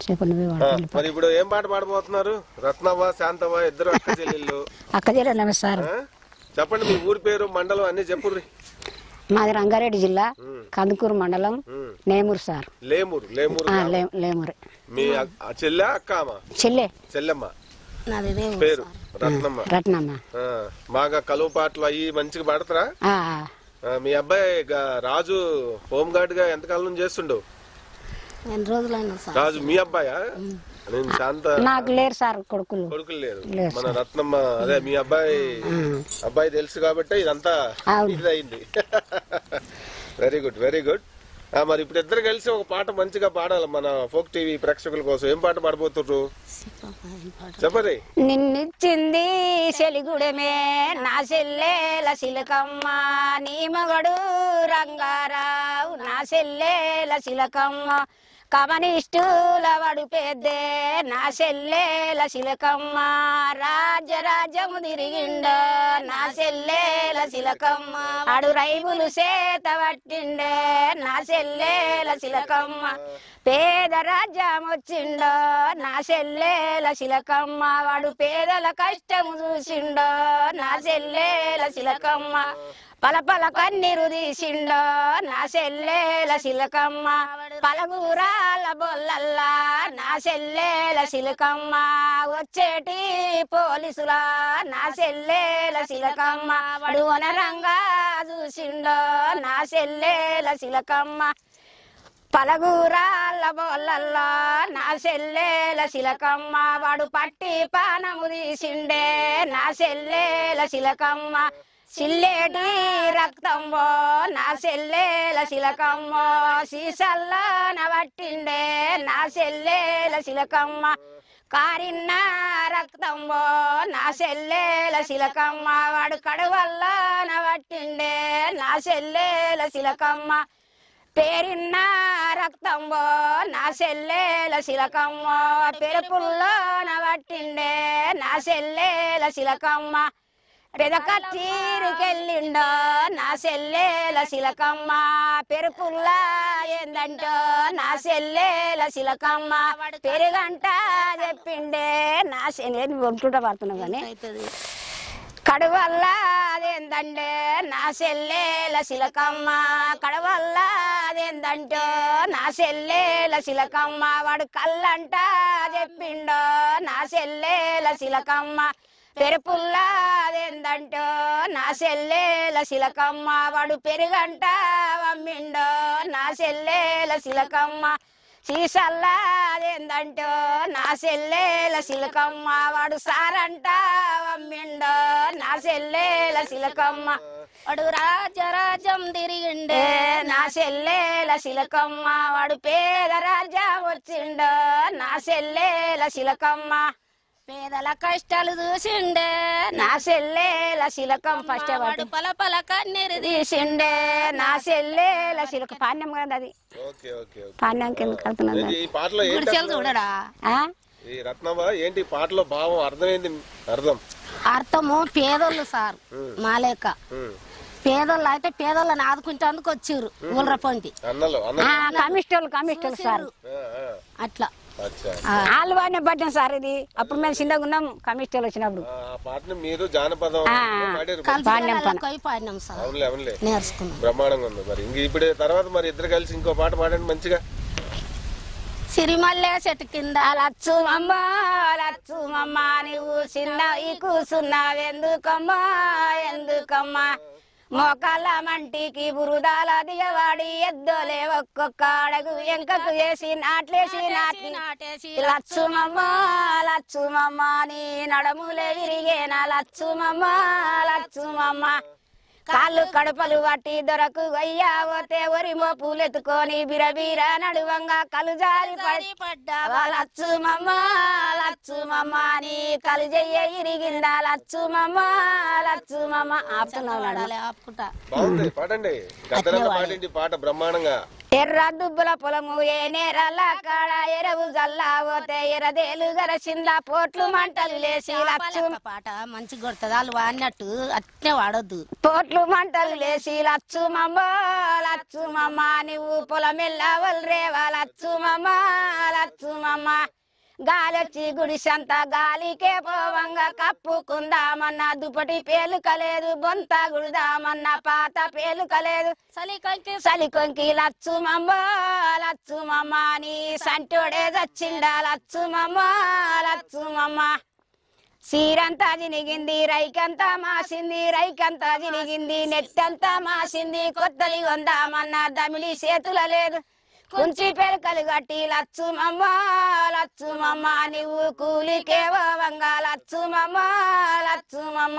చెప్పండి నువ్వే ఆ, వాడు. మరి ఇప్పుడు ఏం పాట పాడబోతున్నారు రత్నవ్వ శాంతవ్వ ఇద్దరు అక్క చెల్లెళ్ళు అక్క జిల్లా నమస్కారం ఆ? చెప్పండి మీ ఊరి పేరు మండలం అన్ని చెప్పుర్రి మాది రంగారెడ్డి జిల్లా కందుకూరు మండలం ఉమ్. నేమూరు సార్ లేమూరు లేమూరు ఆ, లే లేమూరు మీ అక్- ఆ చెల్లె అక్కమా చెల్లె చెల్లెమ్మ నాది ఇదే ఊరు పేరు సార్. రత్నమ్మ రత్నమ్మ ఆ, బాగా కలువ పాటలు అవి మంచిగా పాడతారా ఆ, ఆ, మీ అబ్బాయి గా- రాజు హోమ్ గార్డ్ గా ఎంతకాలం నుంచి చేస్తుండు ఎన్ని రోజులైనా సార్ రాజు మీ అబ్బాయా నేను శాంత నాకు లేరు సార్ కొడుకులు కొడుకులు లేరు లేరు మన రత్నమ్మ అదే మీ అబ్బాయి అబ్బాయి తెలుసు కాబట్టి ఇదంతా అవును. ఇది అయింది వెరీ గుడ్ వెరీ గుడ్ మరి ఇప్పుడు ఇద్దరు కలిసి ఒక పాట మంచిగా పాడాలి మన ఫోక్ టీవీ ప్రేక్షకుల కోసం ఏం పాట పాడబోతుర్రు చెప్పండి నిన్నిచ్చింది సెలిగుడమే నా సెల్లెల సిలకమ్మ నీ మగడు రంగారావు నా సెల్లెల సిలకమ్మ కమనిష్ఠుల వడు పెద్దే నా సెల్లెల సిలకమ్మ రాజ్యరాజ్యము తిరిగిండ నా సెల్లెల సిలకమ్మ అడు రైబులు సేత పట్టిండే నా సెల్లెల సిలకమ్మ పేద రాజ్యం వచ్చిండో నా సెల్లెల శిలకమ్మ వాడు పేదల కష్టము చూసిండో నా సెల్లెల శిలకమ్మ పలపల కన్నీరు తీసిండో నా సెల్లెల శిలకమ్మ పలగూరాల బొల్లల్లా నా సెల్లెల శిలకమ్మ వచ్చేటి పోలీసులా నా సెల్లెల శిలకమ్మ వాడు వనరంగా చూసిండో నా సెల్లెల శిలకమ్మ పలగూరాల బోళ్ళల్లో నా సెల్లెల శిలకమ్మ వాడు పట్టి పానము తీసిండే నా సెల్లెల శిలకమ్మ సిల్లేటి రక్తంబో నా సెల్లెల శిలకమ్మ సీసల్లో నవట్టిండే నా సెల్లెల శిలకమ్మ కారిన్న రక్తంబో నా సెల్లెల శిలకమ్మ వాడు కడువల్ల నవట్టిండే నా సెల్లెల శిలకమ్మ పేరిన్న రక్తంబో నా సెల్లెల శిలకమ్మ పెరుపుల్లో నవట్టిండే నా సెల్లెల శిలకమ్మ రెదకచ్చీరుకెళ్ళిండో నా సెల్లెల శిలకమ్మ పెరుపుల్లా ఏందంటో నా సెల్లెల శిలకమ్మ పెరుగంట చెప్పిండే నా సెల్లెని ఒంటుంట పడుతున్నాం కానీ అవుతుంది కడవల్ల అదేందంటే నా సెల్లెల శిలకమ్మ కడవల్ల అదేందంటో నా సెల్లెల శిలకమ్మ వాడు కళ్ళంట చెప్పిండో నా సెల్లెల శిలకమ్మ పెరుపుల్లా అదేందంటో నా సెల్లెల శిలకమ్మ వాడు పెరుగంట వమ్మిండో నా సెల్లెల శిలకమ్మ సీసల్లా అదేందంటో నా సెల్లెల శిలకమ్మ వాడు సారంట వమ్మిండో నా సెల్లెల శిలకమ్మ వాడు రాజ్యరాజ్యం తిరిగిండే ఏ నా సెల్లెల శిలకమ్మ వాడు పేద రాజా వచ్చిండో నా సెల్లెల శిలకమ్మ పేదల కష్టాలు చూసిండే నా సెల్లెల శిలకం ఫస్ట్ వాడు పల పల కన్నీరు తీసిండే నా సెల్లెల శిలక పాణ్యం కదా అది ఓకే ఓకే ఓకే పాణ్యం కింద కడుతున్నాను ఏంటి ఈ పాటలో ఏంటి గుడిసెలు అసలు? చూడరా ఆ? ఈ రత్నమ్మ ఏంటి ఈ పాటలో భావం అర్థమైంది అర్థం అర్థము పేదోళ్ళు సార్ మా లెక్క ఉమ్. పేదోళ్ళు అయితే పేదోళ్ళని ఆదుకుంటేందుకు వచ్చిర్రు ఊళ్ళ పొంటి అన్నలు అన్న ఆ, కమిస్టర్లు కమిస్టర్లు సార్ ఆ, ఆ. అట్లా అచ్చా వాళ్ళు వాడిని పట్టాం సార్ ఇది అప్పుడు మేము చిన్నగా ఉన్నాం కమిస్టర్లు వచ్చినప్పుడు ఆ ఆ పాటని మీరు జానపదం ఆ. పాడారు కలిసి పోయి పాడినాం సార్ అవునులే అవునులే నేర్చుకున్నాం బ్రహ్మాండంగా ఉంది మరి ఇంక ఇప్పుడు తర్వాత మరి ఇద్దరు కలిసి ఇంకో పాట పాడండి మంచిగా సిరిమల్లె చెట్టు కింద లచ్చు అమ్మ లచ్చు అమ్మ నువ్వు చిన్న ఈ కూసున్నావెందుకమ్మా ఎందుకమ్మా మోకాళ్ళ మంటికి బురుదాల దిగవాడి ఎద్దోలే ఒక్కొక్క అడగు ఎంకకు వేసి నాట్లేసి నాటి నాటేసి లచ్చుమమ్మ లచ్చుమమ్మ నీ నడములే విరిగేనా లచ్చుమమ్మ లచ్చుమమ్మ కాళ్ళు కడపలు పట్టి దొరకు అయ్యా పోతే ఒరి మోపులు ఎత్తుకొని బిరబీర నడువంగా కలు జారి పడి పడ్డా లచ్చుమమ్మ లచ్చుమమ్మ నీ కలిజయ్య ఇరిగిందా లచ్చుమమ్మ లచ్చుమమ్మ ఆపుతున్నావు నాడు పాడాలి, ఆపుకుంటా బాగుంది పాడండి గద్దరన్న పాడండి పాట బ్రహ్మాండంగా ఎర్ర దుబ్బుల పొలము ఏ నేరల్ల కాడ ఎరవు జల్లా పోతే ఎర్రదేలు గరసింద పోట్లు మంటలు లేసి లచ్చు పాపాలప్ప పాట మంచిగా కొడుతుంది వాళ్ళు వాడినట్టు అట్నే వాడొద్దు పోట్లు మంటలు లేసి లచ్చు మమ్మ లచ్చు మమ్మ నువ్వు పొలమెల్లవల్ రేవా లచ్చు మమ్మ లచ్చు మమ్మ గాలొచ్చి గుడిసంత గాలికే పోవంగా కప్పుకుందామన్న దుపటి పేలుకలేదు బొంత గుడిదామన్న పాత పేలుకలేదు చలి కొంచెం చలి కొంకి లచ్చు మమ్మ లచ్చు మమ్మ నీ సంటోడే చచ్చిండా లచ్చు మమ్మ లచ్చు మమ్మ సీరంతా జినిగింది రైకంతా మాసింది రైకంతా జినిగింది నెట్టంతా మాసింది కొత్తది కొందామన్న దమిలి చేతుల లేదు కుంచి పెరకలు గట్టి లచ్చు మమ్మ లచ్చు మమ్మ నువ్వు కూలికేవో వంగ లచ్చు మమ్మ లచ్చు మమ్మ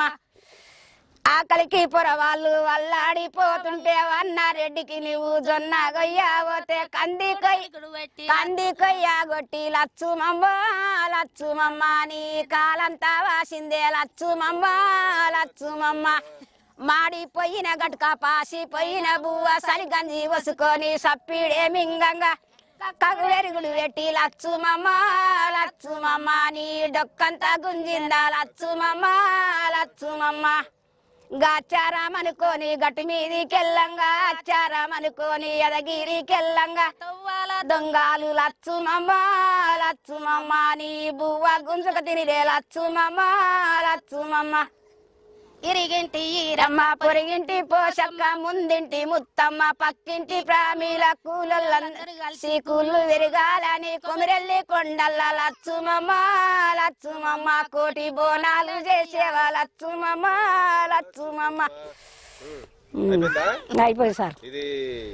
ఆకలికి పొరవాళ్ళు వల్లాడిపోతుంటే వన్నారెడ్డికి నువ్వు జొన్న గొయ్యావోతే కంది కొయ్య ఇక్కడ పెట్టి కంది కొయ్యాగొట్టి లచ్చు మమ్మ లచ్చు మమ్మ నీ కాలంతా వాసిందే లచ్చు మమ్మ లచ్చు మమ్మ మాడిపోయిన గట్క పాసిపోయిన బువ్వ సలిగంజి వసుకొని సప్పిడే మింగంగా కగు వెరుగుడు పెట్టి లచ్చు మమ్మ లచ్చు మమ్మ నీ డొక్కంతా గుంజిందా లచ్చు మమ్మ లచ్చు మమ్మ గాచారం అనుకోని గట్టు మీదికెళ్ళంగా ఆచారం అనుకోని ఎదగిరికెళ్ళంగా తవ్వాల దొంగలు లచ్చు మమ్మ లచ్చు మమ్మ నీ బువ్వ గుంజుక తినిదే లచ్చు మమ్మ లచ్చు మమ్మ ఇరిగింటి ఈర రమ్మ పొరిగింటి పోషక్క ముందింటి ముత్తమ్మ పక్కింటి ప్రామీల కూలొల్లందరూ కలిసి కూలు విరగాలని కొమిరెల్లి కొండల్ల లచ్చుమమ్మ లచ్చుమమ్మ కోటి బోనాలు చేసేవా లచ్చుమమ్మ లచ్చుమమ్మ అయిపోయిందా అయిపోయింది సార్ ఇది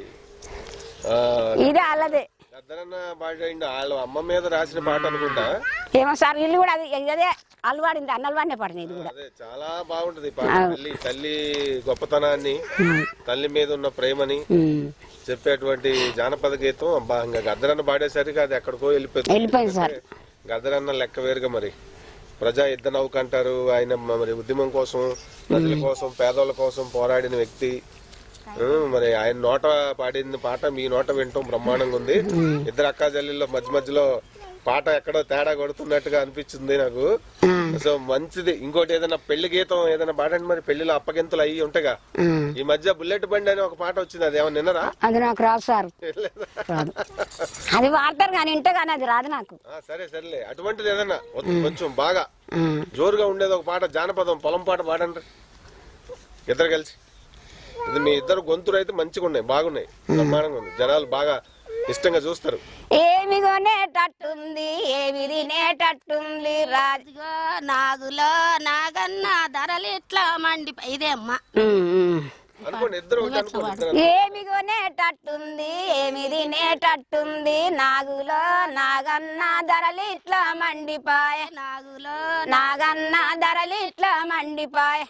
ఆ, ఇదే అల్లదే గద్దరన్న పాడండి వాళ్ళ అమ్మ మీద రాసిన పాట అనుకుంటా ఏమో సార్ ఇల్లు కూడా అది అదే అలవాడింది అన్నలవాడినే పడింది ఇది కూడా అదే చాలా బాగుంటది ఈ పాట తల్లి తల్లి గొప్పతనాన్ని తల్లి మీద ఉన్న ప్రేమని ఉమ్. చెప్పేటువంటి జానపద గీతం అబ్బా ఇంకా గద్దరన్న పాడేసరికి అది ఎక్కడికో వెళ్ళిపోయింది వెళ్ళిపోయింది సార్. గద్దరన్న లెక్క వేరుగా మరి ప్రజా యుద్ధ నౌక అంటారు ఆయన మరి ఉద్యమం కోసం ప్రజల కోసం పేదోళ్ళ కోసం పోరాడిన వ్యక్తి ఆ, మరి ఆయన నోట పాడిన పాట మీ నోట వినటం బ్రహ్మాండంగా ఉంది ఇద్దరు అక్క చెల్లెల్లో మధ్య మధ్యలో పాట ఎక్కడో తేడా కొడుతున్నట్టుగా అనిపించింది నాకు సో మంచిది ఇంకోటి ఏదైనా పెళ్లి గీతం ఏదైనా పాడండి మరి పెళ్లిలో అప్పగింతలు అయ్యి ఉంటాయిగా ఉమ్. ఈ మధ్య బుల్లెట్ బండి అని ఒక పాట వచ్చింది అది ఏమన్నా నిన్నరా అది నాకు రాదు సార్ రాదు అది వాడతారు కానీ ఇంటే కానీ అది రాదు నాకు ఆ, సరే సరేలే అటువంటిది ఏదన్నా ఒక- కొంచెం బాగా ఉమ్. జోరుగా ఉండేది ఒక పాట జానపదం పొలం పాట పాడండి ఇద్దరు కలిసి ఇది మీ ఇద్దరు గొంతులు అయితే మంచిగా ఉన్నాయి బాగున్నాయి బ్రహ్మాండంగా ఉంది జనాలు బాగా ఇష్టంగా చూస్తారు ఏమి కొనేటట్టుంది ఏమి తినేటట్టుంది రాజు ఇదిగో నాగులో నాగన్న ధరలు ఇట్లా మండి ఇదే అమ్మ అనుకోండి ఇద్దరు ఒకటి అనుకోండి ఇద్దరు ఏమి కొనేటట్టుంది ఏమి తినేటట్టుంది నాగులో నాగన్న ధరలు ఇట్లా మండిపాయ నాగులో నాగన్న ధరలు ఇట్లా మండిపాయ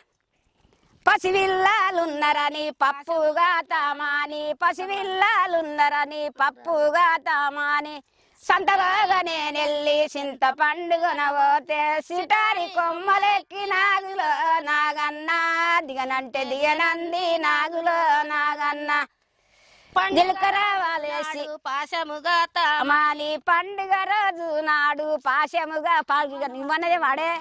పసివిల్లాలున్నరని పప్పుగా తామాని పసివిల్లాలున్నరని పప్పుగా తామాని సంతలోగా నేనెళ్ళి చింత పండుగన పోతే సిటారి కొమ్మలెక్కి నాగులో నాగన్న దిగనంటే దిగనంది నాగులో నాగన్న జీలకర్ర వాలేసి నాడు పాశముగా తా మాలి పండుగ రోజు నాడు పాశముగా పాల్గొ ఇవ్వన్నదే వాడే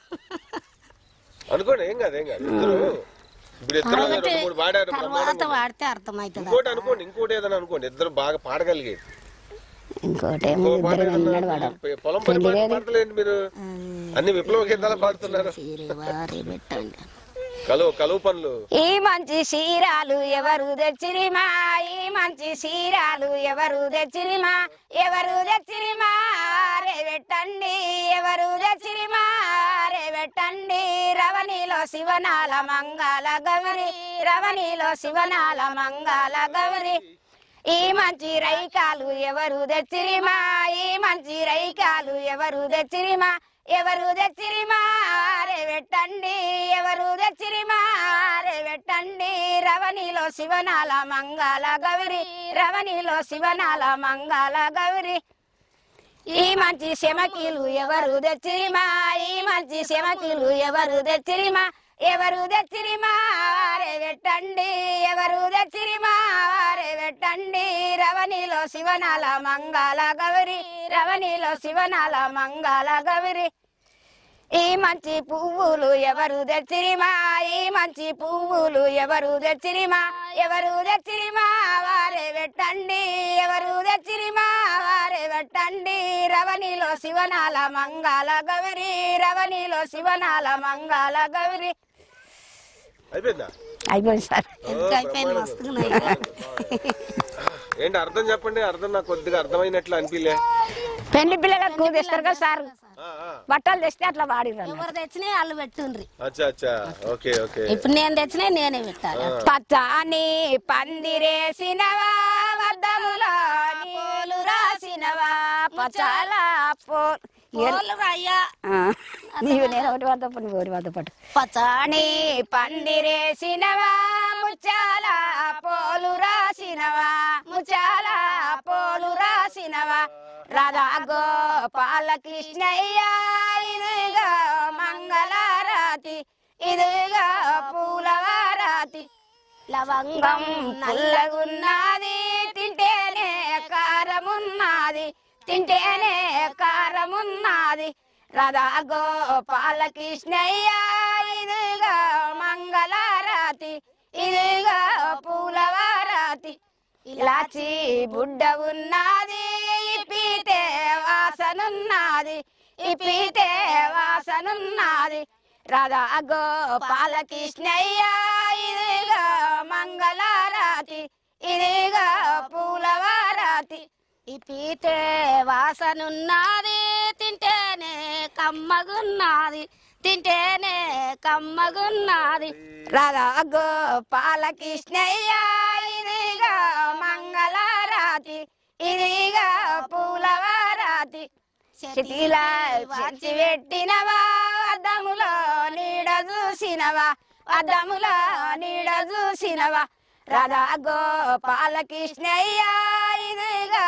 అనుకోండి ఏం కాదు ఏం కాదు ఇద్దరు ఇప్పుడు ఇద్దరు రెండు మూడు పాడారు తర్వాత బ్రహ్మాండంగా ఉంది. వాడితే అర్థమవుతుంది ఇంకోటి అనుకోండి ఇంకోటి ఏదైనా అనుకోండి ఇద్దరు బాగా పాడగలిగేది ఇంకోటి ఇంకో పాట ఏదన్నా పొలం పని పాట పాడతలేండి మీరు అన్ని విప్లవ గీతాలు పాడుతున్నారు వారి పెట్టండి కలువు కలువు పనులు ఈ మంచి చీరాలు ఎవరు తెచ్చిరిమా ఈ మంచి చీరాలు ఎవరు తెచ్చిరిమా ఎవరు తెచ్చిరిమా రే పెట్టండి ఎవరు తెచ్చిరిమా రే పెట్టండి రవణిలో శివనాల మంగళ గౌరి రవణిలో శివనాల మంగళ గౌరి ఈ మంచి రైకాలు ఎవరు తెచ్చిరిమా ఈ మంచి రైకాలు ఎవరు తెచ్చిరిమా ఎవరు తెచ్చిరిమా రే పెట్టండి ఎవరు తెచ్చిరిమా రే పెట్టండి రవణిలో శివనాల మంగళ గౌరి రవణిలో శివనాల మంగళ గౌరి ఈ మంచి శమకీలు ఎవరు తెచ్చిరిమా ఈ మంచి శమకీలు ఎవరు తెచ్చిరిమా ఎవరు తెచ్చిరిమా వారే పెట్టండి ఎవరు తెచ్చిరిమా వారే పెట్టండి రవణిలో శివనాల మంగళ గౌరి రవణిలో శివనాల మంగళ గౌరి ఈ మంచి పువ్వులు ఎవరు తెచ్చిరిమా ఈ మంచి పువ్వులు ఎవరు తెచ్చిరిమా ఎవరు తెచ్చిరిమా వారే పెట్టండి ఎవరు తెచ్చిరిమా వారే పెట్టండి రవణిలో శివనాల మంగళ గౌరి రవణిలో శివనాల మంగళ గౌరి అయిపోయిందా అయిపోయింది సార్ ఎంత అయిపోయింది మస్తుగున్నాయి ఏంటి అర్థం చెప్పండి అర్థం నాకు కొద్దిగా అర్థమైనట్లు అనిపిలే పెళ్లి పిల్లలకు తెస్తారు కదా సార్ ఆ, ఆ. బట్టలు తెస్తే అట్లా వాడిరు ఎవరు తెచ్చినా వాళ్ళు పెట్టుండ్రి అచ్చా అచ్చా ఓకే ఓకే ఇప్పుడు నేను తెచ్చినా నేనే పెట్టాలి పచ్చాని పందిరేసినవా వద్దములో నీళ్ళు రాసినవా పచాల పో పోలు అయ్యా ఆ, నీవు నేను ఒకటి వద్ద పట్టు ఒకటి వద్ద పట్టు పచాని అని పందిరేసినవా ముచ్చాల పోలు రాసినవా ముచ్చాల పోలు రాసినవా రాధా గోపాల కృష్ణయ్య ఇదిగా మంగళారాతి ఇదిగా పూలవారాతి లవంగం లవంగం పుల్లగున్నది తింటేనే కారమున్నది తింటేనే కారమున్నది రాధా గోపాల కృష్ణయ్య ఇదిగా మంగళారాతి ఇదిగా పూలవారాతి ఇలాచి బుడ్డ ఉన్నది ఇప్పితే వాసనున్నది ఇప్పితే వాసనున్నది రాధా గోపాల కృష్ణయ్య ఇదిగా మంగళారాతి ఇదిగా పూలవారాతి ఈ పీతే వాసనున్నది తింటేనే కమ్మగున్నది తింటేనే కమ్మగున్నది రాధా గోపాల కృష్ణయ్య ఇదిగా మంగళారాతి ఇదిగా పూలవారాతి శిథిలా వచ్చి పెట్టినవా అద్దములో నీడ చూసినవా అద్దములో నీడ చూసినవా రాధా గోపాల కృష్ణయ్య ఇదిగా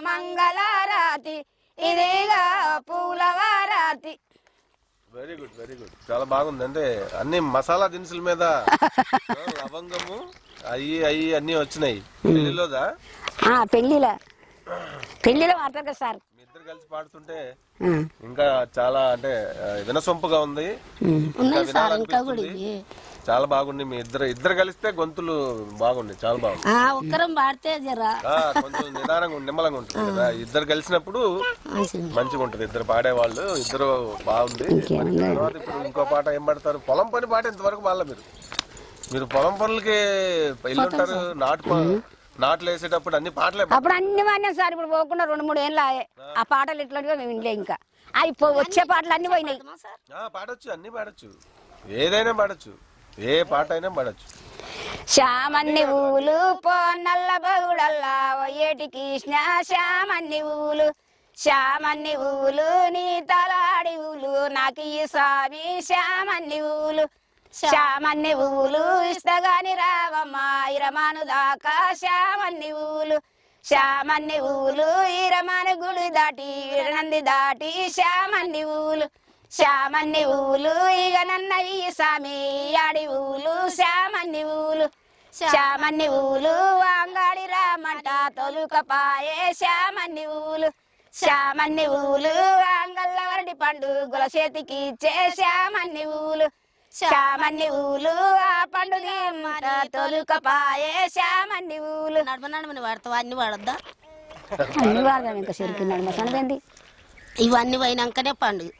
మంగళారాతి ఇదిగా పూలవారాతి వెరీ గుడ్ వెరీ గుడ్ చాలా బాగుంది అంటే అన్ని మసాలా దినుసుల మీద ఆ, లవంగము అయ్యి అయ్యి అన్ని వచ్చినాయి పెళ్లిలోదా ఆ, పెళ్ళిలో పెళ్ళిలో వాడతారు కదా సార్ మీ ఇద్దరు కలిసి పాడుతుంటే ఆ, ఇంకా చాలా అంటే ఆ, వినసొంపుగా ఉంది ఉమ్. ఉన్నాయి ఇంకా సార్ ఇంకా కూడా వినాలనిపిస్తుంది. ఇవి. చాలా బాగుంది మీ ఇద్దరు ఇద్దరు కలిస్తే గొంతులు బాగుంది చాలా బాగుంది ఆ ఒక్కరం పాడితే జరా ఆ, కొంచెం నిదానంగా ఉండి- నిమ్మలంగా ఉంటుంది కదా ఇద్దరు కలిసినప్పుడు మంచిది. మంచిగా ఉంటుంది ఇద్దరు పాడేవాళ్ళు ఇద్దరు బాగుంది మరి తర్వాత ఇప్పుడు ఇంకో పాట ఏం పాడతారు పొలం పని పాట ఇంతవరకు పాడలే మీరు మీరు పొలం పనులకి వెళ్ళుంటారు నాటు ప- నాట్లు వేసేటప్పుడు అన్ని పాటలే పా- అప్పుడు అన్ని వాడినాం సార్ ఇప్పుడు పోకుండా రెండు మూడు ఏళ్ళు ఆయే. ఆ పాటలు ఇట్లాంటివి మేము వినలే ఇంకా అవి పో- వచ్చే పాటలు అన్ని పోయినాయి ఆ, పాడొచ్చు అన్ని పాడొచ్చు ఏదైనా పాడొచ్చు ఏ పాట అయినా పాడొచ్చు శ్యామన్ని ఊలు పో నల్ల బగుడల్లా ఏటి కృష్ణ శ్యామన్ని ఊలు శ్యామన్ని ఊలు నీ తలాడి ఊలు నాకు ఈ స్వామి శ్యామన్ని ఊలు శ్యామన్ని ఊలు ఇస్తగాని రావమ్మా ఇరమాను దాకా శ్యామన్ని ఊలు శ్యామన్ని ఊలు ఈరమాని గుడి దాటి ఈరనంది దాటి శ్యామన్ని ఊలు శ్యామన్ని ఊలు ఇక నన్న ఈ స్వామి ఆడి ఊలు శ్యామన్ని ఊలు శ్యామన్ని ఊలు అంగాడి రామంట తొలుకపాయే శ్యామన్ని ఊలు శ్యామన్ని ఊలు అంగళ్ళ వరటి పండు గుల చేతికి ఇచ్చే శ్యామన్ని ఊలు శ్యామన్ని ఊలు ఆ పండు తీయమంట తొలుకపాయే శ్యామన్ని ఊలు నడమ నడమని వాడతావు అన్ని వాడద్దా అన్ని వాడదాం ఇంకా చెరుకు నడుమ సంగతి ఇవన్నీ పోయినాకనే పండుగ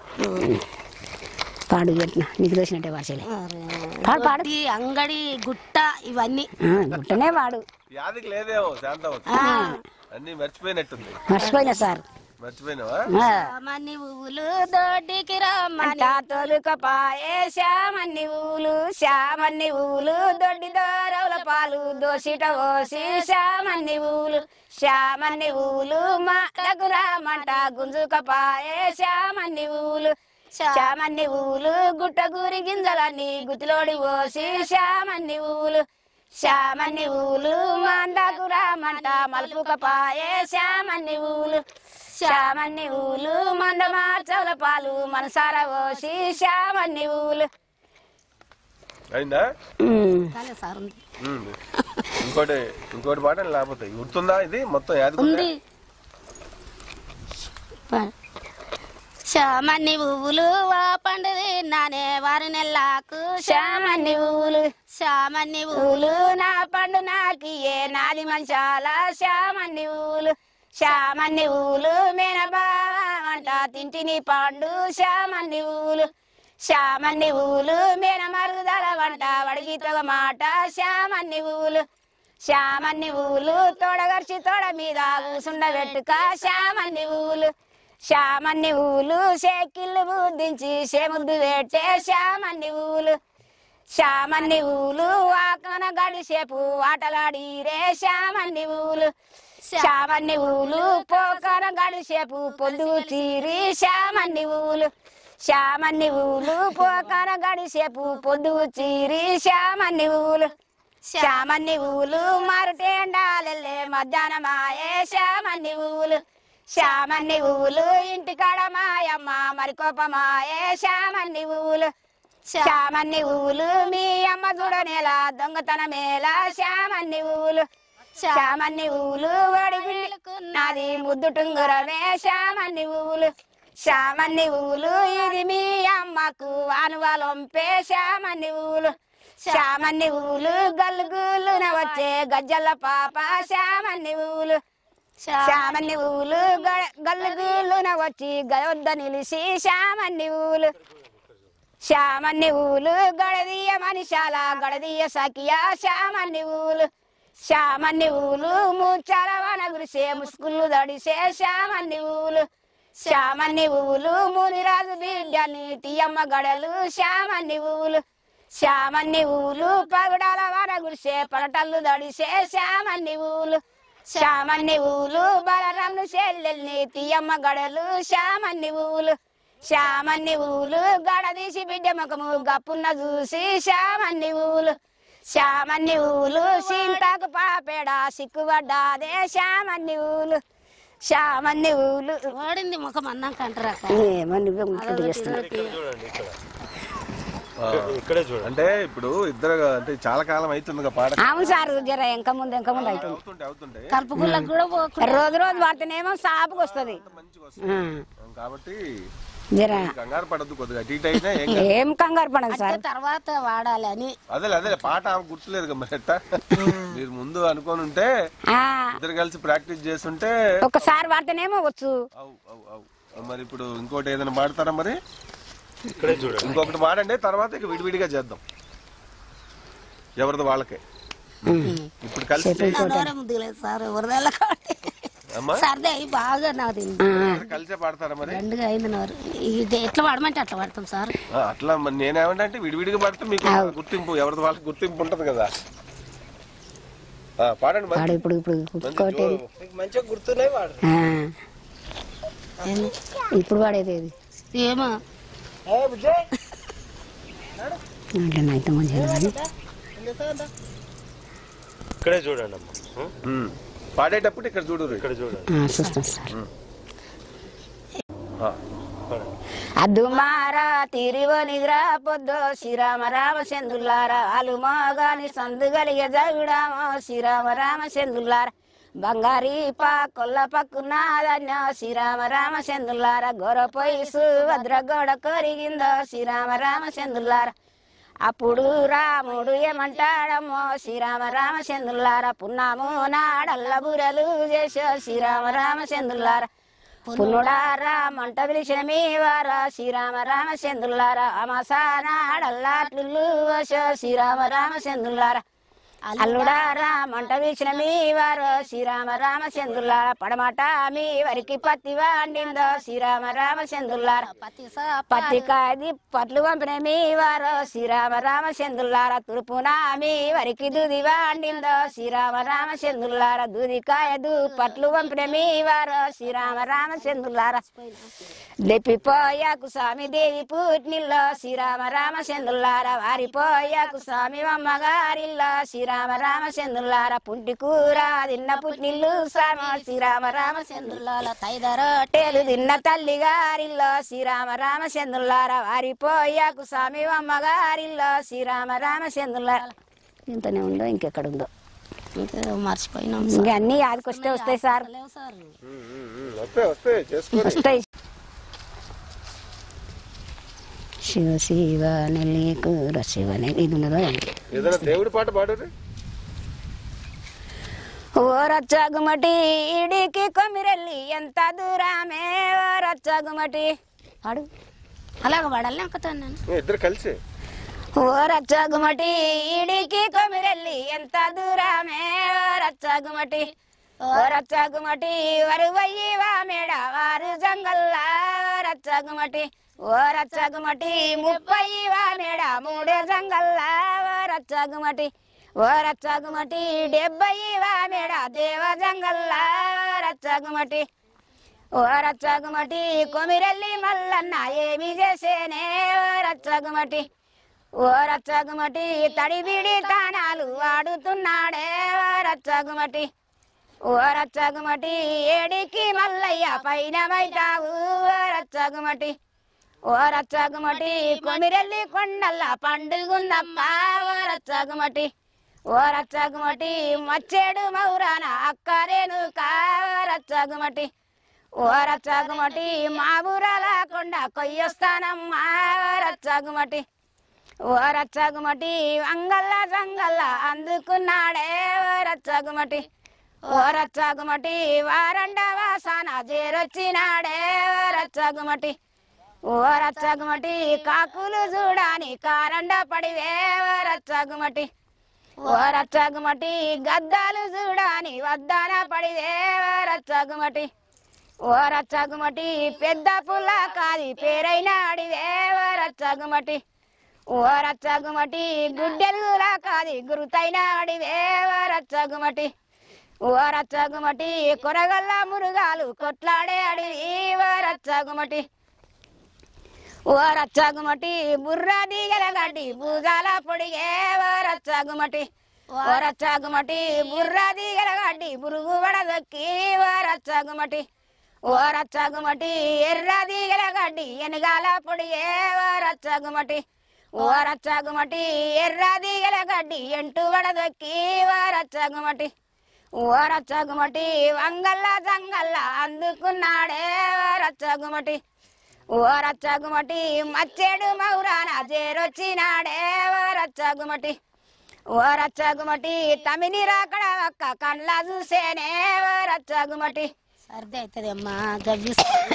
పాడు ఎట్లా నీకు దోసినట్టే వార్చలే పాడు పాడు ఈ అంగడి గుట్ట ఇవన్నీ ఆ, గుట్టనే వాడు యాదికి లేదేమో శాంతం అన్ని మర్చిపోయినట్టుంది మర్చిపోయినా సార్ మర్చిపోయినావా ఆ. మని ఊలు దొడ్డికి రమ్మని అంటా తొలుకపాయే శ్యామన్ని ఊలు శ్యామన్ని ఊలు దొడ్డి దోరవుల పాలు దోసిట ఓసి శ్యామన్ని ఊలు శ్యామన్ని ఊలు మాటకు రామంట గుంజుకపాయే శ్యామన్ని ఊలు శ్యామన్ని ఊలు గుట్ట గురి గింజలన్నీ గుతిలోడి పోసి శ్యామన్ని ఊలు శ్యామన్ని ఊలు మాందాకు రామంట మలుపుకపాయే శ్యామన్ని ఊలు శ్యామన్ని ఊలు మందమాచల పాలు మనసార పోసి శ్యామన్ని ఊలు అయిందా కానీ సార్ ఉంది ఉమ్. ఇంకోటి ఇంకోటి పాట లేకపోతే గుర్తుందా ఇది మొత్తం యాది ఉంది శామన్ని పువ్వులు వా పండుది నానే వారి నెల్లాకు శ్యామన్ని ఊలు శామన్ని పువ్వులు ఊలు నా పండు నాకి ఏ నాది మంచాల శ్యామన్ని ఊలు శ్యామన్ని ఊలు మేనబావంట తింటిని పండు శ్యామన్ని ఊలు శ్యామన్ని ఊలు మేన మరుగుదల వంట వడిగి తొగ మాట శ్యామన్ని ఊలు శ్యామన్ని ఊలు తోడగర్చి తోడ మీద కూసుండబెట్టుక శ్యామన్ని ఊలు శ్యామన్ని ఊలు షేకిళ్ళు బుద్ధించి షేముద్దు పెట్టే శ్యామన్ని ఊలు శ్యామన్ని ఊలు ఆకన గడిసేపు ఆటలాడిరే శ్యామన్ని ఊలు శ్యామన్ని ఊలు పోకన గడిసేపు పొద్దు చీరి శ్యామన్ని ఊలు శ్యామన్ని ఊలు పోకన గడిసేపు పొద్దు చీరి శ్యామన్ని ఊలు శ్యామన్ని ఊలు మరుటేండాలెల్లే మధ్యాహ్నమాయే శ్యామన్ని ఊలు శ్యామన్ని ఊలు ఇంటికాడ మాయమ్మ మరికోపమాయే శ్యామన్ని ఊలు శ్యామన్ని ఊలు మీ అమ్మ చూడనేలా దొంగతనమేలా శ్యామన్ని ఊలు శ్యామన్ని ఊలు వడి నాది ముద్దు టుంగురమే శ్యామన్ని ఊలు శ్యామన్ని ఊలు ఇది మీ అమ్మకు ఆనువాలొంపే శ్యామన్ని ఊలు శ్యామన్ని ఊలు గల్లుగులున వచ్చే గజ్జల పాప శ్యామన్ని ఊలు శ్యామన్ని ఊలు గ- గల్లుగులున వచ్చి గదొద్ద నిలిచి శ్యామన్ని ఊలు శ్యామన్ని ఊలు గడదీయ మనిషాల గడదీయ సఖియా శ్యామన్ని ఊలు శ్యామన్ని ఊలు ముచ్చాల వన గురిసే ముసుగులు దడిసే శ్యామన్ని ఊలు శ్యామన్ని ఊలు మునిరాజు బిడ్డని తీయమ్మ గడలు శ్యామన్ని ఊలు శ్యామన్ని ఊలు పగడాల వన గురిసే పలటల్లు దడిసే శ్యామన్ని ఊలు శ్యామన్ని ఊలు బలరాములు చెల్లెల్ని తీయమ్మ గడలు శ్యామన్ని ఊలు శ్యామన్ని ఊలు గడదీసి బిడ్డ ముఖము గప్పున్న చూసి శ్యామన్ని ఊలు శ్యామన్ని ఊలు సీంతాకు పాపేడ సిక్కుబడ్డాదే శ్యామన్ని ఊలు శ్యామన్ని ఊలు ఓడింది ముఖం అన్నాక అంటారా ఏమని ముట్టుడు చేస్తున్నా ఇక్కడే చూడండి అంటే ఇప్పుడు ఇద్దరు అంటే చాలా కాలం అవుతుంది పాట అవును సార్ జర ఎంక ముందు ఎంక ముందు అవుతుంది అవుతుంటే అవుతుంటే కలుపుకుళ్ళకు కూడా పోకుండా రోజు రోజు పడితేనేమో సాపుకు వస్తుంది మంచిగా వస్తుంది కాబట్టి జర కంగారు పడద్దు కొద్దిగా అటు ఇటు అయినా ఏం కాదు. ఏం కంగారు పడదు సార్ తర్వాత వాడాలి అని అదే అదే పాట ఆమె గుర్తులేదు కదా మరి ఎట్టా? మీరు ముందు అనుకొని ఉంటే ఆ, ఇద్దరు కలిసి ప్రాక్టీస్ చేస్తుంటే ఒకసారి పడితేనేమో వచ్చు అవు అవు అవు మరి ఇప్పుడు ఇంకోటి ఏదైనా పాడతారా మరి ఇక్కడే చూడండి ఇంకొకటి పాడండి తర్వాత ఇక విడివిడిగా చేద్దాం ఎవరిది వాళ్ళకే ఇప్పుడు కలిసి చేయి. నోరే ముద్దులేదు సార్ ఎవరిదల్లా కాబట్టి అమ్మా సర్దే అయి బాగా నాది ఇద్దరు కలిసే పాడతారా మరి రెండుగా అయింది నోరు ఇది ఎట్లా వాడమంటే అట్లా వాడతాం సార్ ఆ, అట్లా మరి నేనేమంటే విడివిడిగా పాడితే మీకు గుర్తింపు ఎవరిది వాళ్ళకి గుర్తింపు ఉంటది కదా ఆ, పాడండి మరి వాడు ఇప్పుడు ఇప్పుడు మంచి కొట్టేది జో- మంచిగా గుర్తున్నాయి వాడు ఆ, ఇప్పుడు వాడేది ఏది ఏమో అట్లా అయితే మంచిగా కానీ ఇక్కడే చూడండి అమ్మ ఉం? ఉమ్. పాడేటప్పుడు ఇక్కడ చూడు ఇక్కడ చూడండి ఆ, చూస్తాం సార్ ఆ. చూడండి. అద్దుమారా తిరివో నిద్రా పొద్దు శ్రీరామ రామ చంద్రులారా అలుమోగాని సందు కలిగే జగుడామో శ్రీరామ రామ చంద్రులారా బంగారీ పా కొల్ల పక్కున ధన్య శ్రీరామ రామ చంద్రులారా గొరపోయి సుభద్రగోడ కొరిగిందో శ్రీరామ రామ చంద్రులారా అప్పుడు రాముడు ఏమంటాడమ్మో శ్రీరామ రామచంద్రులారా పున్నాము నాడల్ల బురలు చేసో శ్రీరామ రామచంద్రులారా పున్నుడా రామంట పిలిచిన మీ వారా శ్రీరామ రామచంద్రులారా అమసా నాడల్లాట్లు వసో శ్రీరామ రామచంద్రులారా అల్లుడా రామంట పిలిచిన మీ వారు శ్రీరామ రామచంద్రులారా పడమట మీ వరికి పత్తి వాండిందో శ్రీరామ రామచంద్రులారా పత్తి సా పత్తి కాది పట్లు పంపిన మీ వారు శ్రీరామ రామచంద్రులారా తూర్పున మీ వరికి దూది వాండిందో శ్రీరామ రామచంద్రులారా దూదికాయ దూ పట్లు పంపిన మీ వారు శ్రీరామ రామచంద్రులారా లెప్పిపోయాకు స్వామి దేవి పుట్నిల్లో శ్రీరామ రామచంద్రులారా వారిపోయాకు స్వామి అమ్మగారిల్లో శ్రీరామ శ్రీరామ రామచంద్రులార పుంటి కూర తిన్న పుట్టిల్లు సామ శ్రీరామ రామచంద్రుల చంద్రులాల తైదర టేలు తిన్న తల్లి గారిల్లో శ్రీరామ రామచంద్రులార వారిపోయాకు స్వామి అమ్మగారిల్లో శ్రీరామ రామచంద్రులార ఇంతనే ఉందో ఇంకెక్కడ ఉందో ఇంకా మర్చిపోయినాం ఇంకా అన్ని యాదకొస్తే వస్తాయి సార్ లేవు సార్ ఉమ్, ఉమ్, ఉమ్. వస్తాయి వస్తాయి చేసుకోండి వస్తాయి శివ శివ నెల్లి కూర శివ నెల్లి ఇది ఉన్నదో ఏదైనా దేవుడి పాట పాడు ఓ రచ్చగుమటి ఇడికి కొమిరెల్లి ఎంత దూరమే ఓ రచ్చగుమటి అడు అలాగ పడాలి ఎక్కుతాను నేను ఇద్దరు కలిసి ఓ రచ్చగుమటి ఇడికి కొమిరెల్లి ఎంత దూరమే ఓ రచ్చగుమటి ఓ రచ్చగుమటి వరువయ్యి వా మేడ వారు జంగల్లా ఓ రచ్చగుమటి ఓ రచ్చగుమటి ముప్పై వా మేడ మూడే జంగల్లా ఓ రచ్చగుమటి ఓ రచ్చగుమటి డెబ్బై వా మేడ దేవ జంగల్లా ఓ రచ్చగుమటి ఓ రచ్చగుమటి కొమిరెల్లి మల్లన్న ఏమి చేసేనే ఓ రచ్చగుమటి ఓ రచ్చగుమటి తడిబిడి తానాలు వాడుతున్నాడే ఓ రచ్చగుమటి ఓ రచ్చగుమటి ఏడికి మల్లయ్య పైన మైతావు ఓ రచ్చగుమటి ఓ రచ్చగుమటి కొమిరెల్లి కొండల్ల పండుగుందమ్మ ఓ రచ్చగుమటి ఓ రచ్చగుమటి మచ్చేడు మౌరాన అక్కరేను కా ఓ రచ్చగుమటి ఓ రచ్చగుమటి మా ఊరాల కొండ కొయ్యొస్తానమ్మా ఓ రచ్చగుమటి ఓ రచ్చగుమటి అంగల్ల జంగల్ల అందుకున్నాడే ఓ రచ్చగుమటి ఓ రచ్చగుమటి వారండ వాసన చేరొచ్చినాడే ఓ రచ్చగుమటి ఓ రచ్చగుమటి కాకులు చూడాని కారండ పడివే ఓ రచ్చగుమటి ఓ రచ్చగుమటి గద్దాలు చూడాని వద్దాన పడివే ఓ రచ్చగుమటి ఓ రచ్చగుమటి పెద్ద పుల్ల కాది పేరైన అడివే ఓ రచ్చగుమటి ఓ రచ్చగుమటి గుడ్డెలులా కాది గురుతైన అడివే ఓ రచ్చగుమటి ఓ రచ్చగుమటి కొరగల్ల మురుగాలు కొట్లాడే అడివి ఓ రచ్చగుమటి ఓ రచ్చగుమటి బుర్రా దిగల గడ్డి భూజాల పొడిగే ఓ రచ్చగుమటి ఓ రచ్చగుమటి బుర్రా దిగల గడ్డి బురుగు వడదొక్కి ఓ రచ్చగుమటి ఓ రచ్చగుమటి ఎర్ర దిగల గడ్డి ఎనగాల పొడిగే ఓ రచ్చగుమటి ఓ రచ్చగుమటి ఎర్ర దిగల గడ్డి ఎంటు వడదొక్కి ఓ రచ్చగుమటి ఓ రచ్చగుమటి వంగల్ల జంగల్ల అందుకున్నాడే ఓ రచ్చగుమటి ఓ రచ్చగుమటి మచ్చేడు మౌరాన చేరొచ్చినాడే ఓ రచ్చగుమటి ఓ రచ్చగుమటి తమిని రాకడ ఒక్క కండ్ల చూసేనే ఓ రచ్చగుమటి సర్ది అవుతుంది అమ్మా గవ్వి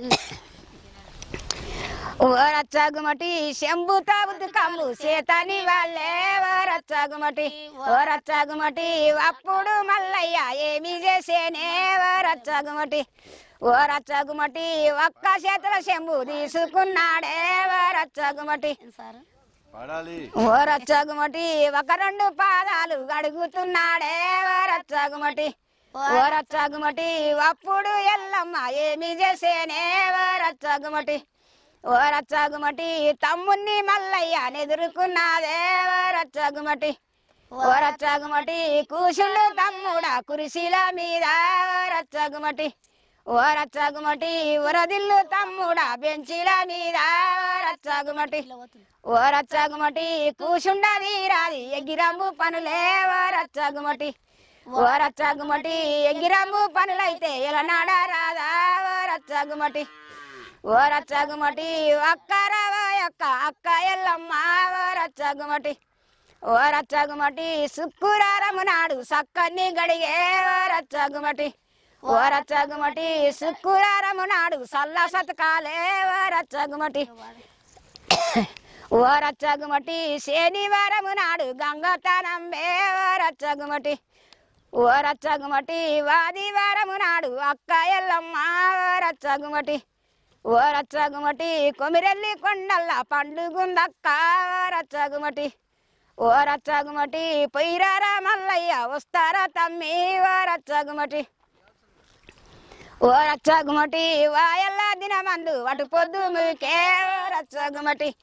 ఓ రచ్చగుమటి శంభు తాబుతు కమ్ము సేతని వాళ్ళే ఓ రచ్చగుమటి ఓ రచ్చగుమటి అప్పుడు మల్లయ్య ఏమి చేసేనే ఓ రచ్చగుమటి ఓ రచ్చగుమటి ఒక్క చేతుల శంభు తీసుకున్నాడే ఓ రచ్చగుమటి సార్ ఓ రచ్చగుమటి ఒక రెండు పాదాలు గడుగుతున్నాడే ఓ రచ్చగుమటి ఓ రచ్చగుమటి అప్పుడు ఎల్లమ్మ ఏమి చేసేనే ఓ రచ్చగుమటి ఓ రచ్చగుమటి తమ్ముణ్ణి మల్లయ్య ఎదుర్కొన్నాదే ఓ రచ్చగుమటి ఓ రచ్చగుమటి కూసుళ్ళు తమ్ముడా కురిశీల మీద ఓ రచ్చగుమటి ఓ రచ్చగుమటి ఉరదిల్లు తమ్ముడా బెంచీల మీద ఓ రచ్చగుమటి ఓ రచ్చగుమటి కూసుండది రాది ఎగిరంబు పనులే ఓ రచ్చగుమటి ఓ రచ్చగుమటి ఎగిరంబు పనులైతే ఎలనాడ రాదా ఓ రచ్చగుమటి ఓ రచ్చగుమటి అక్క రావా అక్క అక్క ఎల్లమ్మ ఓ రచ్చగుమటి ఓ రచ్చగుమటి శుక్రారము నాడు సక్కని గడిగే ఓ రచ్చగుమటి ఓ రచ్చగుమటి శుక్రారము నాడు సల్ల సతకాలే ఓ రచ్చగుమటి ఓ రచ్చగుమటి శనివారము నాడు గంగతనంబే ఓ రచ్చగుమటి ఓ రచ్చగుమటి వాదివారము నాడు అక్క ఎల్లమ్మ ఓ రచ్చగుమటి ఓ రచ్చగుమటి కొమిరెల్లి కొండల్ల పండుగుందక్క ఓ రచ్చగుమటి ఓ రచ్చగుమటి పొయ్యిరారా మల్లయ్య వస్తారా తమ్మి ఓ రచ్చగుమటి ఓ రచ్చగుమటి వాయల్ల దినమందు అటు పొద్దు మీకే ఓ రచ్చగుమటి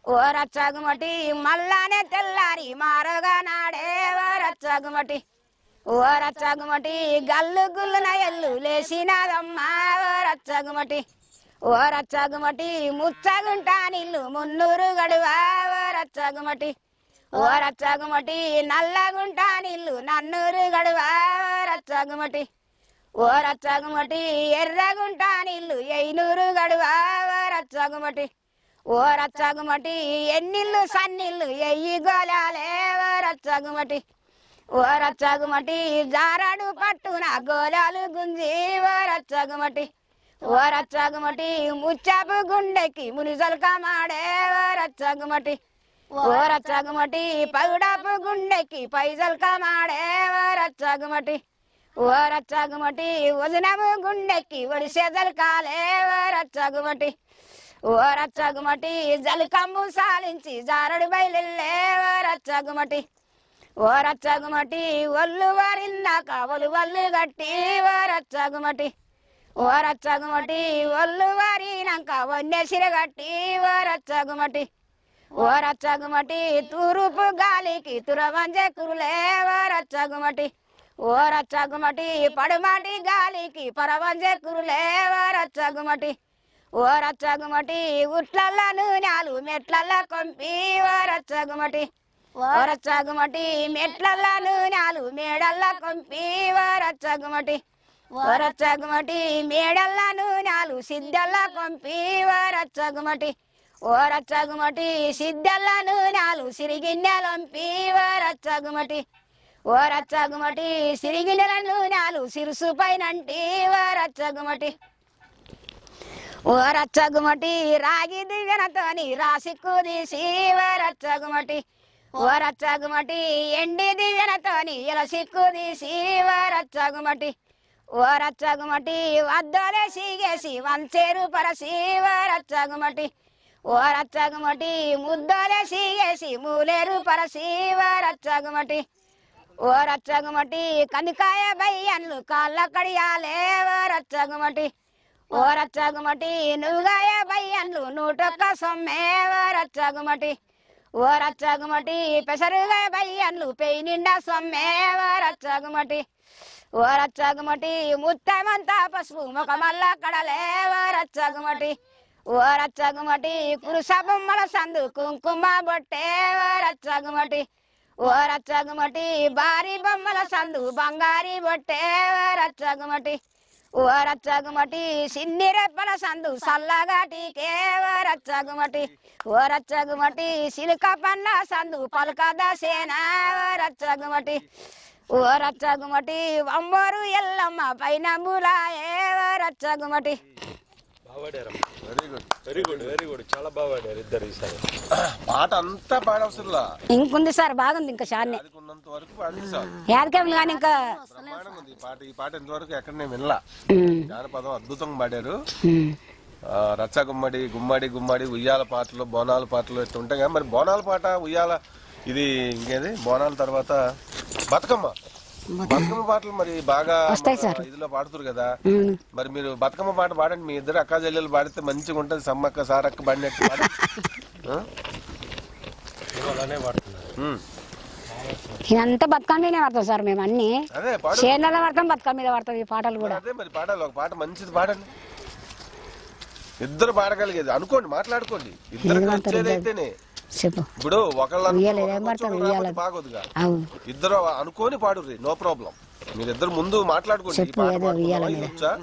ఓ రచ్చగుమటి మల్లానే తెల్లారి మారగా నాడే ఓ రచ్చగుమటి ఓ రచ్చగుమటి గల్లు గుల్లున ఎల్లు లేచినాదమ్మా ఓ రచ్చగుమటి ఓ రచ్చగుమటి ముచ్చగుంటా నిల్లు మున్నూరు గడువా ఓ రచ్చగుమటి ఓ రచ్చగుమటి నల్లగుంటా నిల్లు నన్నూరు గడువా ఓ రచ్చగుమటి ఓ రచ్చగుమటి ఎర్రగుంటా నిల్లు ఎయినూరు గడువా ఓ రచ్చగుమటి ఓ రచ్చగుమటి ఎన్నిల్లు సన్నిల్లు ఎయ్యి గోలాలే ఓ రచ్చగుమటి ఓ రచ్చగుమటి జారాడు పట్టున గోలాలు గుంజి ఓ రచ్చగుమటి ఓ రచ్చగుమటి ముచ్చాపు గుండెకి మునిసలు కమాడే ఓ రచ్చగుమటి ఓ రచ్చగుమటి పౌడాపు గుండెకి పైసలు కమాడే ఓ రచ్చగుమటి ఓ రచ్చగుమటి వజనము గుండెకి ఒడిసేదలు కాలే ఓ రచ్చగుమటి ఓ రచ్చగుమటి జలకమ్ము సాలించి జారడు బయలుల్లే ఓ రచ్చగుమటి ఓ రచ్చగుమటి ఒళ్ళు వారిందాక ఒలు వల్లు గట్టి ఓ రచ్చగుమటి ఓ రచ్చగుమటి ఒళ్ళు వారినాక వన్నె సిరగట్టి ఓ రచ్చగుమటి ఓ రచ్చగుమటి తూరుపు గాలికి తురవంజే కురులే ఓ రచ్చగుమటి ఓ రచ్చగుమటి పడుమాటి గాలికి పరవంజే కురులే ఓ రచ్చగుమటి ఓ రచ్చగుమటి ఉట్లల్ల నూనెలు మెట్లల్ల కొంపి ఓ రచ్చగుమటి ఓ రచ్చగుమటి మెట్లల్ల నూనెలు మేడల్ల కొంపి ఓ రచ్చగుమటి ఓ రచ్చగుమటి మేడల్ల నూనెలు సిద్ధల్ల కొంపి ఓ రచ్చగుమటి ఓ రచ్చగుమటి సిద్ధల్ల నూనెలు సిరిగిన్నెలొంపి ఓ రచ్చగుమటి ఓ రచ్చగుమటి సిరిగిన్నెల నూనెలు సిరుసు పైనంటి ఓ రచ్చగుమటి ఓ రచ్చగుమటి రాగి దివ్యనతోని రాసిక్కు తీసి ఓ రచ్చగుమటి ఓ రచ్చగుమటి ఎండి దివ్యనతోని ఇలా సిక్కు తీసి ఓ రచ్చగుమటి ఓ రచ్చగుమటి వద్దోలే సీగేసి వంచేరు పరసి ఓ రచ్చగుమటి ఓ రచ్చగుమటి ముద్దోలే సీగేసి మూలేరు పరసి ఓ రచ్చగుమటి ఓ రచ్చగుమటి కందికాయ బయ్యన్లు కాళ్ళ కడియాలే ఓ రచ్చగుమటి ఓ రచ్చగుమటి నువ్వుగాయ బయ్యన్లు నూటొక్క సొమ్మే ఓ రచ్చగుమటి ఓ రచ్చగుమటి పెసరుగాయ బయ్యన్లు పెయి నిండా సొమ్మే ఓ రచ్చగుమటి ఓ రచ్చగుమటి ముత్తమంతా పసుపు ముఖమల్ల కడలే ఓ రచ్చగుమటి ఓ రచ్చగుమటి కురుస బొమ్మల సందు కుంకుమ బొట్టే ఓ రచ్చగుమటి ఓ రచ్చగుమటి భారీ బొమ్మల సందు బంగారి బొట్టే ఓ రచ్చగుమటి ఓ రచ్చగుమటి సిన్ని రెప్పల సందు సల్లగాటికే ఓ రచ్చగుమటి ఓ రచ్చగుమటి సిలుక పన్న సందు పలకద సేన ఓ రచ్చగుమటి ఓ రచ్చగుమటి అమ్మోరు ఎల్లమ్మ పైన మూలాయే ఓ రచ్చగుమటి బాగాడారమ్మా very good very good very good చాలా బాగాడారు ఇద్దరు ఈసారి పాట అంతా పాడవసరంలా ఇంకుంది సార్ బాగుంది ఇంకా షాన్ని అది ఉన్నంత వరకు పాడింది సార్ యాదకేం కానీ ఇంకా బ్రహ్మాండంగా ఉంది ఈ పాట ఈ పాట ఇంతవరకు ఎక్కడ నేను వినలా ఉమ్, జానపదం అద్భుతంగా పాడారు ఉమ్. ఆ, రచ్చ గుమ్మడి గుమ్మడి గుమ్మడి ఉయ్యాల పాటలు బోనాల పాటలు ఇట్లా ఉంటాయి కదా మరి బోనాల పాట ఉయ్యాల ఇది ఇంకేది బోనాల తర్వాత బతుకమ్మ బతుకమ్మ పాటలు మరి బాగా వస్తాయి మన సార్. ఇదిలో పాడుతారు కదా ఉమ్. మరి మీరు బతుకమ్మ పాట పాడండి మీ ఇద్దరు అక్క చెల్లెలు పాడితే మంచిగా ఉంటుంది సమ్మక్క సారక్క పాడినట్టు పాడండి. ఆ? మేము అలానే వాడుతున్నారు ఉమ్. ఇదంతా బతుకమ్మ మీదనే పడతాం సార్ మేము అన్ని అదే పాడు చేనులలో పడతాం బతుకమ్మ మీద పడతాం ఈ పాటలు కూడా అదే మరి పాడాలి ఒక పాట మంచిది పాడండి ఇద్దరు పాడగలిగేది అనుకోండి మాట్లాడుకోండి ఇద్దరికి ఏమంటారు వచ్చేదైతేనే చెప్పు ఇప్పుడు ఒకళ్ళు ఉయ్యాల, అనుకో- ఏం ఒకళ్ళు పడతారు కూర్చొని ఉయ్యాల? రాకపోతే బాగోదుగా అవు ఇద్దరు అనుకోని పాడుర్రి నో ప్రాబ్లం మీరిద్దరు ముందు మాట్లాడుకోండి ఈ చెప్పు, పాట ఏదో పాడుకుందామా? ఉయ్యాల ఇది మీద. వచ్చా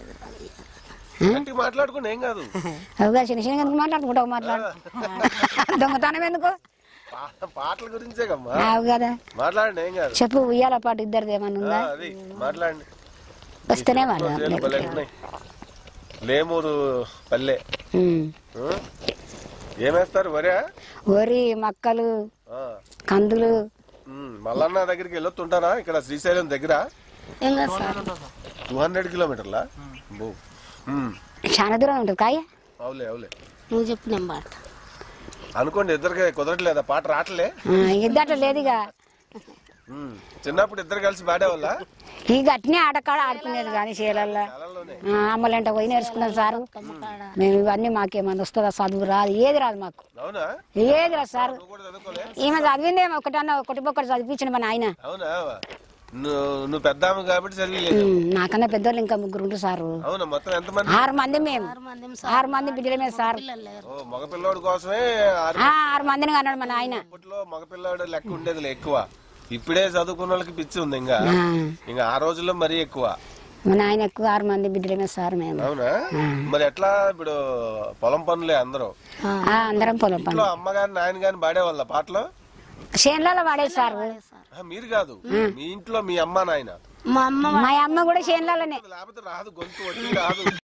గట్టిగా మాట్లాడుకోండి ఏం కాదు అవుగా చిన్న చిన్న ఎందుకు మాట్లాడుకుంటావు మాట్లాడు దొంగతనం ఎందుకు పా- పాటల గురించే కమ్మా అవు కదా మాట్లాడండి ఏం కాదు చెప్పు ఉయ్యాల పాట ఇద్దరిది ఏమన్నా ఆ, ఉందా అది మాట్లాడండి వస్తేనే ఈ వాళ్ళు చేతులు భలే ఉన్నాయి. లేమూరు పల్లె ఉమ్. ఆ? ఏమేస్తారు వరే వరి మక్కలు కందులు మల్లన్న దగ్గరికి వెళ్ళొస్తుంటారా ఇక్కడ శ్రీశైలం దగ్గర ఏం కాదు సార్ టూ హండ్రెడ్ కిలోమీటర్లా బో. ఉమ్, చాలా దూరం ఉంటుంది కాయ అవులే అవులే నువ్వు చెప్పు నేను పాడతా అనుకోండి ఇద్దరికి కుదరట్లేదా పాట రావట్లే ఇద్దట లేదు ఇక ఉమ్. చిన్నప్పుడు ఇద్దరు కలిసి పాడేవాళ్ళ ఈ గట్టినే ఆటకాడ ఆడుకునేది కానీ చీలల్లో కళల్లోనే అమ్మలంట పోయి నేర్చుకున్నాం సారు మేము ఇవన్నీ మాకేమన్నా వస్తుందా చదువు రాదు ఏది రాదు మాకు అవునా ఏది రాదు సారు నువ్వు కూడా చదువుకోలే ఈమె చదివిందేమో ఒకటన్నా ఒకటి ఒకటి చదివించిన మా నాయన అవునా నువ్వు నువ్వు పెద్ద ఆమె కాబట్టి చదివిలేదు ఉమ్, నాకన్నా పెద్దోళ్ళు ఇంకా ముగ్గురు ఉంటారు సారు అవునా మొత్తం ఎంతమంది ఆరు మంది మేము ఆరు మంది బిడ్డలమే సార్ ఓ మగపిల్లోడి కోసమే ఆరు ఆ, ఆరు మందిని అన్నాడు మా నాయన అప్పట్లో మగపిల్లాడు లెక్క ఉండేది ఎక్కువ ఇప్పుడే చదువుకున్న వాళ్ళకి పిచ్చి ఉంది ఇంకా ఆ, ఇంకా ఆ రోజుల్లో మరీ ఎక్కువ మా నాయన ఎక్కువ ఆరు మంది బిడ్డలమే సార్ మేము అవునా మరి ఎట్లా ఇప్పుడు పొలం పనులే అందరూ ఆ, అందరం పొలం పని ఇంట్లో అమ్మ గాని నాయన గాని పాడేవాళ్ళ పాటలు చేనులలో పడేది సార్ ఆ, మీరు కాదు మీ ఇంట్లో మీ అమ్మ నాయన మా అమ్మ మా అమ్మ కూడా చేనులలోనే లేకపోతే రాదు గొంతు వడ్డీ రాదు